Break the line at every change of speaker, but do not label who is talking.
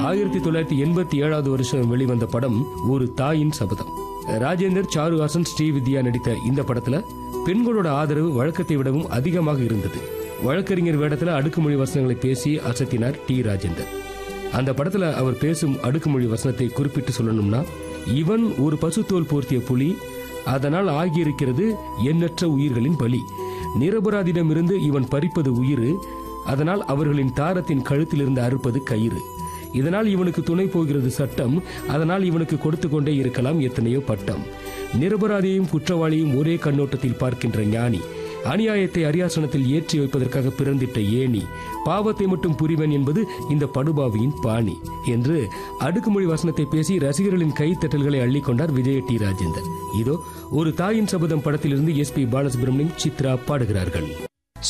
ஆயிரத்தி தொள்ளாயிரத்தி எண்பத்தி ஏழாவது வருஷம் வெளிவந்த படம் ஒரு தாயின் சபதம் ராஜேந்தர் சாருஹாசன் ஸ்ரீவித்யா நடித்த இந்த படத்துல பெண்களோட ஆதரவு வழக்கத்தை விடவும் அதிகமாக இருந்தது வழக்கறிஞர் வேடத்துல அடுக்குமொழி வசனங்களை பேசி அசத்தினார் டி ராஜேந்தர் அந்த படத்துல அவர் பேசும் அடுக்குமொழி வசனத்தை குறிப்பிட்டு சொல்லணும்னா இவன் ஒரு பசுத்தோல் போர்த்திய புலி அதனால் ஆகியிருக்கிறது எண்ணற்ற உயிர்களின் பலி நிரபராதிடமிருந்து இவன் பறிப்பது உயிர் அதனால் அவர்களின் தாரத்தின் கழுத்திலிருந்து அறுப்பது கயிறு இதனால் இவனுக்கு துணை போகிறது சட்டம் அதனால் இவனுக்கு கொடுத்து கொண்டே இருக்கலாம் எத்தனையோ பட்டம் நிரபராதியையும் குற்றவாளியும் ஒரே கண்ணோட்டத்தில் பார்க்கின்ற ஞானி அநியாயத்தை அரியாசனத்தில் ஏற்றி வைப்பதற்காக பிறந்திட்ட ஏணி பாவத்தை மட்டும் புரிவன் என்பது இந்த படுபாவியின் பாணி என்று அடுக்குமொழி வசனத்தை பேசி ரசிகர்களின் கைத்தட்டல்களை அள்ளிக்கொண்டார் விஜய டி ராஜேந்தர் இதோ ஒரு தாயின் சபதம் படத்திலிருந்து எஸ் பி பாலசுப்ரமணியம் சித்ரா பாடுகிறார்கள்